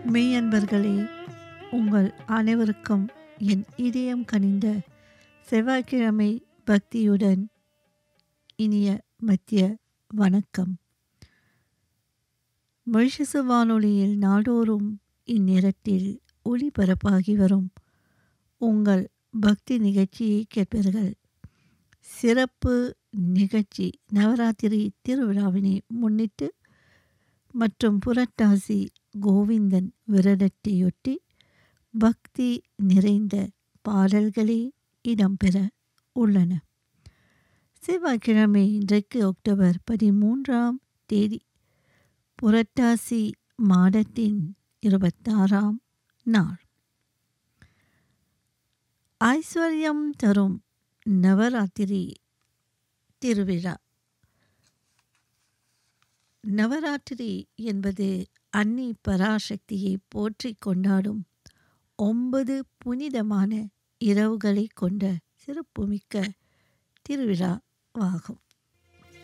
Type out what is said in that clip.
மெய்யன்பர்களே உங்கள் அனைவருக்கும் என் இதயம் கனிந்த செவ்வாய்க்கிழமை பக்தியுடன் இனிய மத்திய வணக்கம் மொழிசு வானொலியில் நாடோறும் இந்நேரத்தில் ஒளிபரப்பாகி வரும் உங்கள் பக்தி நிகழ்ச்சியை கேட்பீர்கள் சிறப்பு நிகழ்ச்சி நவராத்திரி திருவிழாவினை முன்னிட்டு மற்றும் புரட்டாசி கோவிந்தன் விரதத்தையொட்டி பக்தி நிறைந்த பாடல்களே இடம்பெற உள்ளன செவ்வாய்க்கிழமை இன்றைக்கு அக்டோபர் பதிமூன்றாம் தேதி புரட்டாசி மாதத்தின் இருபத்தாறாம் நாள் ஐஸ்வர்யம் தரும் நவராத்திரி திருவிழா நவராத்திரி என்பது அன்னி பராசக்தியை போற்றி கொண்டாடும் ஒன்பது புனிதமான இரவுகளை கொண்ட சிறப்புமிக்க திருவிழாவாகும்